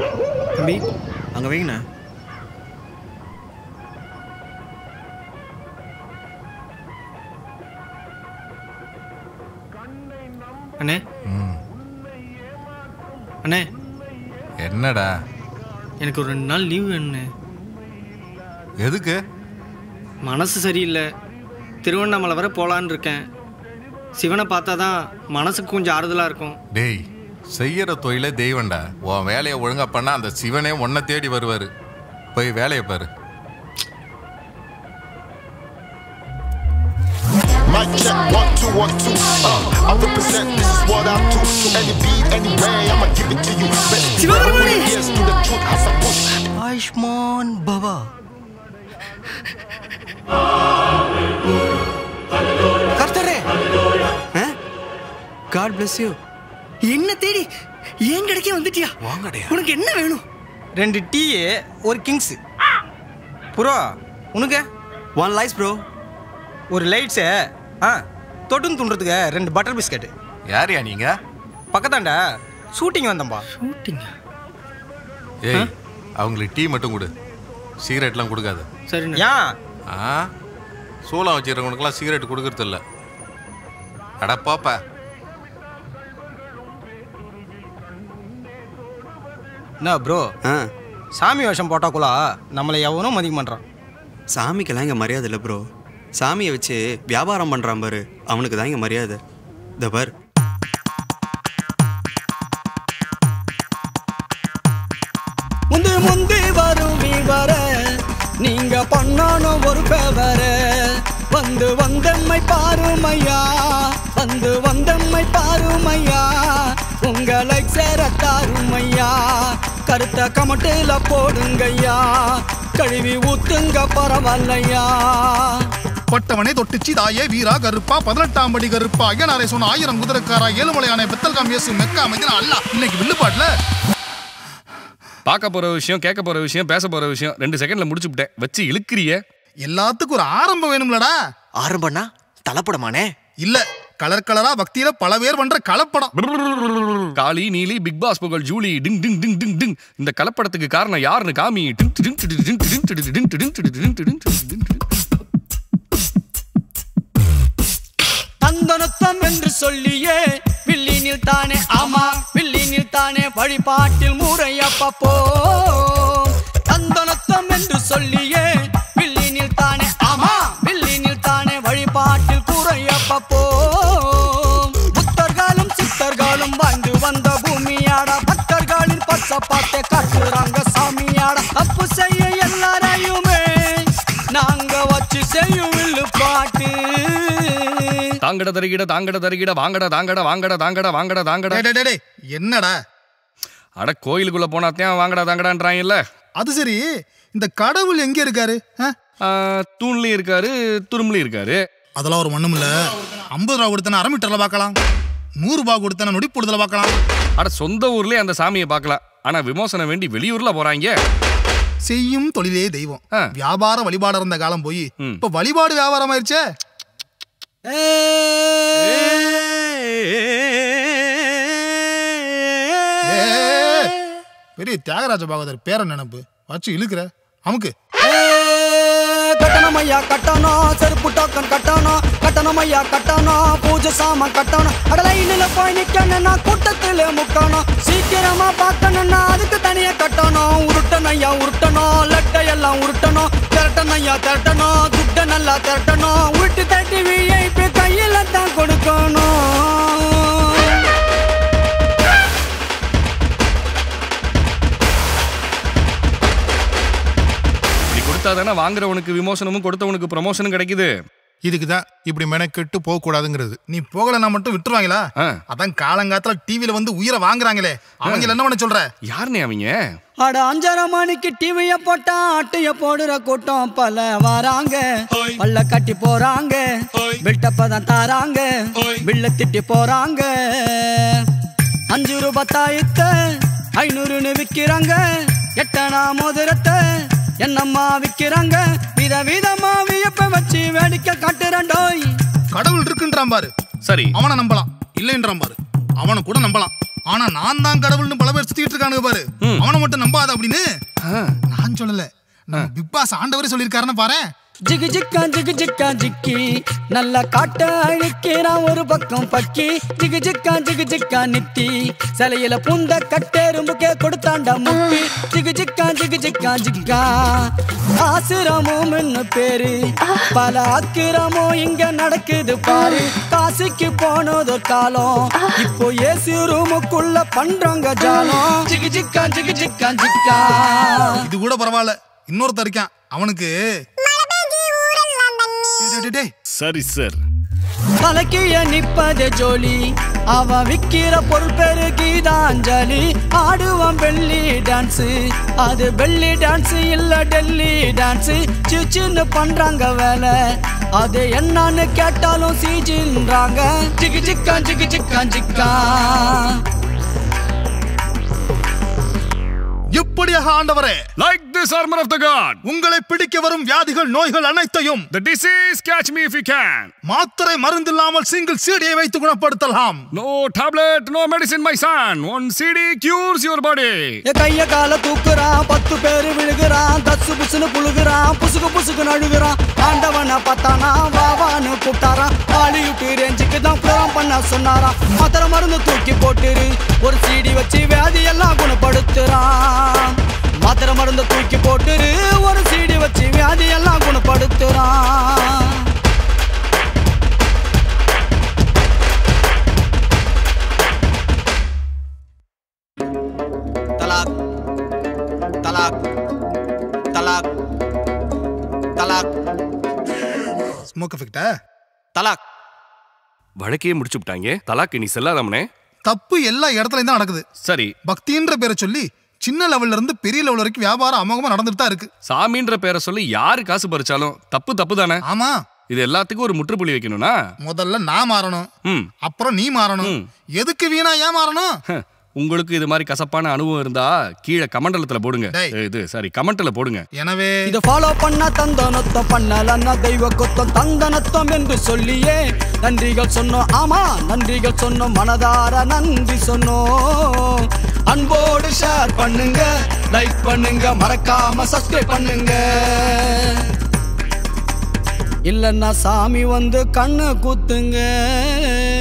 தம்பி அங்கே வைங்கண்ணா அண்ணே அண்ணே என்னடா எனக்கு ஒரு ரெண்டு நாள் லீவு வேணுண்ணே எதுக்கு மனசு சரியில்லை திருவண்ணாமலை வரை போகலான்னு இருக்கேன் சிவனை பார்த்தா தான் மனசுக்கு கொஞ்சம் ஆறுதலாக இருக்கும் டேய் செய்யற தொழிலே தெய்வம்டா உன் வேலையை ஒழுங்கா பண்ணா அந்த சிவனே உன்னை தேடி வருவாரு போய் வேலையை பாரு Mic check, one, two, one, two. Uh, I represent, this is what I do. To any beat, any way, I'ma give it to you. Best சிவபெருமானே! yes, to the truth, as I push. Ayushman பவா கர்த்தரே God bless you என்ன தேடி ஏன் கிடைக்க வந்துட்டியா வாங்கடையா உனக்கு என்ன வேணும் ரெண்டு டீ ஒரு கிங்ஸ் ப்ரோ உனக்கு ஒன் லைஸ் ப்ரோ ஒரு லைட்ஸு ஆ தொட்டுன்னு துண்டுறதுக்கு ரெண்டு பட்டர் பிஸ்கட் யாரையா நீங்க பக்கத்தாண்டா ஷூட்டிங் வந்தம்பா ஷூட்டிங்கா ஏய் அவங்களுக்கு டீ மட்டும் கொடு சிகரெட்லாம் கொடுக்காத சரிண்ணே ஏன் ஆ சூளம் வச்சுருக்கவனுக்குலாம் சிகரெட் கொடுக்கறது இல்ல அட போப்பா என்ன ப்ரோ ஆ சாமி வேஷம் போட்டாக்குள்ளா நம்மளை எவனும் மதிக்க மாட்டான் சாமிக்கெல்லாம் இங்கே மரியாதை இல்லை ப்ரோ சாமியை வச்சு வியாபாரம் பண்ணுறான் பாரு அவனுக்கு தான் இங்கே மரியாதை இந்த பார் முந்து முந்தி வரும் வர நீங்க பண்ணணும் ஒரு பேவர வந்து வந்தம்மை பாருமையா வந்து வந்தம்மை பாருமையா உங்களை சேர தாருமையா கருத்த கமட்டில போடுங்கய்யா கழுவி ஊத்துங்க பரவாயில்லையா பட்டவனே தொட்டுச்சி தாயே வீரா கருப்பா பதினெட்டாம் படி கருப்பா ஐயனாரை சொன்ன ஆயிரம் குதிரைக்காரா ஏழுமலையான பெத்தல்காம் இயேசு மெக்கா மதினா அல்லா இன்னைக்கு வில்லுப்பாட்டுல பார்க்க போற விஷயம் கேட்க போற விஷயம் பேச போற விஷயம் ரெண்டு செகண்ட்ல முடிச்சுட்டேன் வச்சு இழுக்கிறிய எல்லாத்துக்கும் ஒரு ஆரம்பம் வேணும்லடா ஆரம்பம்னா தலைப்படமானே இல்ல கலர் கலரா பக்தியில பல பேர் பண்ற கலப்படம் Kali Neeli Bigg Boss Pugazh Julie ding ding ding ding ding இந்த கலப்படத்துக்கு காரணம் யாருன்னு காமி டிங் ding ding ding ding ding ding ding ding ding ding ding டிங். தந்தனத்தம் என்று சொல்லியே வில்லினில் தானே ஆமா வில்லினில் தானே வழிபாட்டில் முறையப்போ தந்தனத்தம் என்று சொல்லியே வில்லினில் தானே ஆமா வில்லினில் தானே வழிபாட்டில் குறையப்போ புத்தர்களும் சித்தர்களும் வாழ்ந்து வந்த பூமியாட பக்தர்களின் பச்சப்பாட்டை காட்டுறாங்க சாமியாட தப்பு செய்ய எல்லாரையுமே நாங்க வச்சு செய்யும் வில்லு பாட்டு தாங்கட தருகிட தாங்கட தருகிட வாங்கட தாங்கட வாங்கட தாங்கட வாங்கட தாங்கட டேய், டேய், டேய், டேய், என்னடா அட கோயிலுக்குள்ள போனாத்தான் வாங்கடா தாங்கடான்றாங்கல்ல அது சரி இந்த கடவுள் எங்க இருக்காரு ஆ? ஆ, தூண்லயும் இருக்காரு துரும்புலயும் இருக்காரு அதெல்லாம் ஒரு மண்ணும் இல்ல ஐம்பது ரூபா கொடுத்தனா அரை மீட்டர்ல பார்க்கலாம் நூறு ரூபாய் கொடுத்தனா நொடி பொழுதுல பார்க்கலாம் அட சொந்த ஊர்லயே அந்த சாமியை பார்க்கலாம் ஆனா விமோசனம் வேண்டி வெளியூர்ல போறாங்க செய்யும் தொழிலே தெய்வம் ஆ. வியாபார வழிபாடு இருந்த காலம் போய் ம். இப்ப வழிபாடு வியாபாரம் ஆயிருச்சே ஏய், பெரிய தியாகராஜ பாகவதர் பேர நினைப்பு வச்சு இழுக்கிற அமுக்கு கட்டணம் ஐயா கட்டணம் செருப்பு டோக்கன் கட்டணம் கட்டணம் ஐயா கட்டணம் பூஜை சாமான் கட்டணம் அடலைனில போய் நிக்கணும்னா கூட்டத்துல முக்கணும் சீக்கிரமா பார்க்கணும்னா அதுக்கு தனியா கட்டணும் உருட்டணும் ஐயா உருட்டணும் லட்டை எல்லாம் உருட்டணும் திரட்டணும் ஐயா திரட்டணும் துட்ட நல்லா திரட்டணும் உருட்டு தட்டி விஐபி கையில தான் கொடுக்கணும் இப்படி கொடுத்தாதானே வாங்குறவனுக்கு விமோசனமும் கொடுத்தவனுக்கு ப்ரமோஷனும் கிடைக்குது இதுக்கு தான் இப்படி மெனக்கெட்டு போக கூடாதுங்கிறது நீ போகலன்னா மட்டும் விட்டுருவாங்களா ஆ. அதான் காலங்காத்துல டிவில வந்து உயிரை வாங்குறாங்களே அவங்க என்ன பண்ண சொல்ற யாருனே அவங்க அட அஞ்சரை மணிக்கு டிவிய போட்டா அட்டைய போடுற கூட்டம் பல வராங்க பல்ல கட்டி போறாங்க பில்டப்ப தான் தாராங்க பில்ல திட்டி போறாங்க அஞ்சு ரூபாய் தாயத்த ஐநூறுன்னு விக்கிறாங்க எட்டனா மோதிரத்தை என்னம்மா விக்கிறாங்க வித விதமா வியப்ப வச்சு வேடிக்கை காட்டுறண்டோய் கடவுள் இருக்குன்றான் பாரு சரி அவனை நம்பலாம் இல்லைன்றான் பாரு அவனை கூட நம்பலாம் ஆனா நான் தான் கடவுள்னு பல பேர் சுத்திட்டு இருக்கானுங்க பாரு அவனை மட்டும் நம்பாத அப்படின்னு நான் சொல்லல நம்ம பிக் பாஸ் ஆண்டவரே சொல்லியிருக்காருன்னு பாரு ஜிகு ஜிக்கா ஜிகு ஜிக்கா ஜிக்கி நல்ல காட்ட அழிக்கிறான் ஒரு பக்கம் பக்கி ஜிகு ஜிக்கா ஜிகு ஜிக்கா நித்தி சிலையில புந்த கட்டெரும்புக்கே கொடுத்தாண்டா முப்பி ஜிகு ஜிக்கா ஜிகு ஜிக்கா ஜிக்கா ஆசிரமம்னு பேரு பல அக்கிரமும் இங்க நடக்குது பாரு காசிக்கு போனது காலம் இப்போ ஏசி ரூமுக்குள்ள பண்றாங்க ஜாலம் ஜிகு ஜிக்கா ஜிகு ஜிக்கா ஜிக்கா இது கூட பரவாயில்ல இன்னொருத்தன் இருக்கான் அவனுக்கு டேய், டேய், டேய். சரி சார் கலக்கிய நிப்பது ஜோலி அவ விக்கிற பொருள் பேரு கீதாஞ்சலி ஆடுவான் வெள்ளி டான்ஸ் அது வெள்ளி டான்ஸ் இல்ல டெல்லி டான்ஸ் சிச்சின்னு பண்றாங்க வேலை அது என்னன்னு கேட்டாலும் சீஜின்றாங்க ஜிகு ஜிக்கா ஜிகு ஜிக்கா ஜிக்கா எப்படியாக ஆண்டவரே like this armor of the god உங்களை பிடிக்க வரும் வியாதிகள் நோய்கள் அனைத்தையும் the disease catch me if you can மாத்திரை மருந்தில்லாமல் சிங்கிள் சீடியை வைத்து குணப்படுத்தலாம் no tablet no medicine my son one cd cures your body என் கைய கால தூக்குறான் பத்து பேரு விழுகிறான் தசு புசுன்னு புழுகுறான் புசுக்கு புசுக்கு நழுகுறான் ஆண்டவனை பார்த்தானா வாவான்னு கூப்பிட்டாராம் ஹாலிவுட் ரேஞ்சுக்கு தான் ப்ரோகிராம் பண்ண சொன்னாராம் மாத்திரை மருந்து தூக்கி போட்டுரு ஒரு சீடி வச்சு வியாதி எல்லாம் குணப்படுத்துறான் மாத்திரை மருந்து தூக்கி போட்டுரு ஒரு சீடி வச்சு வியாதி எல்லாம் குணப்படுத்துறான் தலாக் தலாக் தலாக் தலாக் ஸ்மோக் எஃபெக்டா தலாக் வழக்கையே முடிச்சு விட்டாங்க தலாக்கு நீ செல்லாதவனே தப்பு எல்லா இடத்துலயும் தான் நடக்குது சரி பக்தின்ற பேரை சொல்லி சின்ன லெவல்ல இருந்து பெரிய லெவல் வரைக்கும் வியாபாரம் அமோகமா நடந்துட்டு தான் இருக்கு சாமின்ற பேரை சொல்லி யாரு காசு பறிச்சாலும் தப்பு தப்பு தானே ஆமா இது எல்லாத்துக்கும் ஒரு முற்றுப்புள்ளி வைக்கணும்னா முதல்ல நான் மாறணும் ம் அப்புறம் நீ மாறணும் எதுக்கு வீணா ஏன் மாறணும் ஹ, உங்களுக்கு இது மாதிரி கசப்பான அனுபவம் இருந்தா கீழே கமெண்டலத்துல போடுங்க டேய். இது சாரி கமெண்ட்ல போடுங்க எனவே இத ஃபாலோ பண்ண தந்தனத்தம் பண்ணலன்னா தெய்வ குத்தம் தந்தனத்தம் என்று சொல்லியே நன்றிகள் சொன்னோம் ஆமா நன்றிகள் சொன்னோம் மனதார நன்றி சொன்னோம் அன்போடு ஷேர் பண்ணுங்க லைக் பண்ணுங்க மறக்காம சப்ஸ்கிரைப் பண்ணுங்க இல்லன்னா சாமி வந்து கண்ணு குத்துங்க